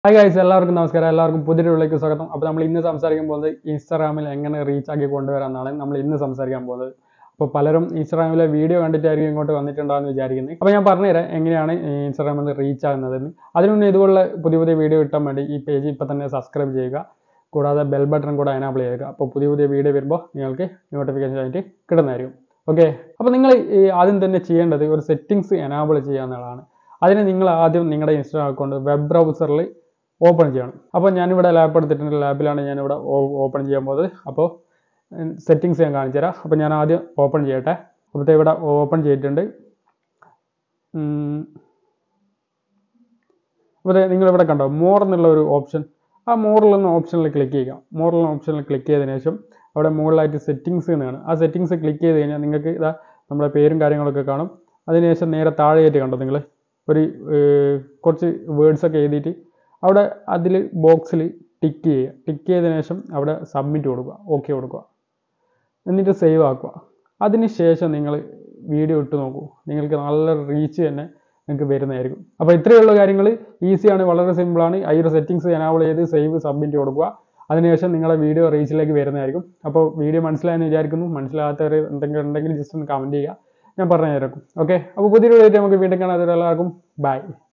hi guys എല്ലാവർക്കും നമസ്കാരം എല്ലാവർക്കും പുതിയൊരു വീട്ടിലേക്ക് സ്വാഗതം അപ്പോൾ നമ്മൾ ഇന്ന് സംസാരിക്കാൻ പോകുന്നത് ഇൻസ്റ്റാഗ്രാമിൽ എങ്ങനെ റീച്ച് ആക്കി കൊണ്ടുവരാമെന്നാണ് നമ്മൾ ഇന്ന് സംസാരിക്കാൻ പോകുന്നത് അപ്പോൾ പലരും ഇൻസ്റ്റാഗ്രാമിലെ വീഡിയോ കണ്ടിട്ടായിരിക്കും ഇങ്ങോട്ട് വന്നിട്ടുണ്ടാകുന്ന വിചാരിക്കുന്നത് അപ്പോൾ ഞാൻ പറഞ്ഞുതരാം എങ്ങനെയാണ് ഈ ഇൻസ്റ്റാഗ്രാമിൽ നിന്ന് റീച്ച് ആകുന്നതെന്ന് അതിനു മുന്നേ ഇതുപോലുള്ള പുതിയ പുതിയ വീഡിയോ കിട്ടാൻ വേണ്ടി ഈ പേജ് ഇപ്പോൾ തന്നെ സബ്സ്ക്രൈബ് ചെയ്യുക കൂടാതെ ബെൽ ബട്ടൺ കൂടെ എനാബിൾ ചെയ്യുക അപ്പോൾ പുതിയ പുതിയ വീഡിയോ വരുമ്പോൾ നിങ്ങൾക്ക് നോട്ടിഫിക്കേഷൻ ആയിട്ട് കിട്ടുന്നതായിരിക്കും ഓക്കെ അപ്പോൾ നിങ്ങൾ ഈ ആദ്യം തന്നെ ചെയ്യേണ്ടത് ഒരു സെറ്റിങ്സ് എനാബിൾ ചെയ്യുക എന്നുള്ളതാണ് അതിന് നിങ്ങൾ ആദ്യം നിങ്ങളുടെ ഇൻസ്റ്റാഗ്രാം അക്കൗണ്ട് വെബ് ബ്രൗസറിൽ ഓപ്പൺ ചെയ്യണം അപ്പോൾ ഞാനിവിടെ ലാപ്പ് എടുത്തിട്ടുണ്ട് ലാപ്പിലാണ് ഞാനിവിടെ ഓപ്പൺ ചെയ്യാൻ പോകുന്നത് അപ്പോൾ സെറ്റിങ്സ് ഞാൻ കാണിച്ചു തരാം അപ്പോൾ ഞാൻ ആദ്യം ഓപ്പൺ ചെയ്യട്ടെ അപ്പോഴത്തെ ഇവിടെ ഓപ്പൺ ചെയ്തിട്ടുണ്ട് അപ്പോൾ നിങ്ങളിവിടെ കണ്ടോ മോർ എന്നുള്ള ഒരു ഓപ്ഷൻ ആ മോറിൽ എന്ന ഓപ്ഷനിൽ ക്ലിക്ക് ചെയ്യുക മോറിൽ എന്ന ഓപ്ഷനിൽ ക്ലിക്ക് ചെയ്തതിന് ശേഷം അവിടെ മുകളിലായിട്ട് സെറ്റിങ്സ് എന്നാണ് ആ സെറ്റിങ്സ് ക്ലിക്ക് ചെയ്ത് കഴിഞ്ഞാൽ നിങ്ങൾക്ക് ഇതാ നമ്മുടെ പേരും കാര്യങ്ങളൊക്കെ കാണും അതിനുശേഷം നേരെ താഴെയായിട്ട് കണ്ടോ നിങ്ങൾ ഒരു ഏർ, കുറച്ച് വേർഡ്സ് ഒക്കെ എഴുതിയിട്ട് അവിടെ അതിൽ ബോക്സിൽ ടിക്ക് ചെയ്യുക ടിക്ക് ചെയ്തതിനു ശേഷം അവിടെ സബ്മിറ്റ് കൊടുക്കുക ഓക്കെ കൊടുക്കുക എന്നിട്ട് സേവ് ആക്കുക അതിന് ശേഷം നിങ്ങൾ വീഡിയോ ഇട്ട് നോക്കൂ നിങ്ങൾക്ക് നല്ല റീച്ച് തന്നെ നിങ്ങൾക്ക് വരുന്നതായിരിക്കും അപ്പോൾ ഇത്രയുള്ള കാര്യങ്ങൾ ഈസിയാണ് വളരെ സിമ്പിളാണ് ആ ഒരു സെറ്റിങ്സ് എനാബിൾ ചെയ്ത് സേവ് സബ്മിറ്റ് കൊടുക്കുക അതിനുശേഷം നിങ്ങളുടെ വീഡിയോ റീച്ചിലേക്ക് വരുന്നതായിരിക്കും അപ്പോൾ വീഡിയോ മനസ്സിലായെന്ന് വിചാരിക്കുന്നു മനസ്സിലാകാത്തവർ എന്തെങ്കിലും ഉണ്ടെങ്കിൽ ജസ്റ്റ് ഒന്ന് കമൻറ്റ് ചെയ്യുക ഞാൻ പറഞ്ഞു തരാം ഓക്കെ അപ്പോൾ പുതിയൊരു വീഡിയോ നമുക്ക് വീണ്ടും കാണാം അതുവരെ എല്ലാവർക്കും ബൈ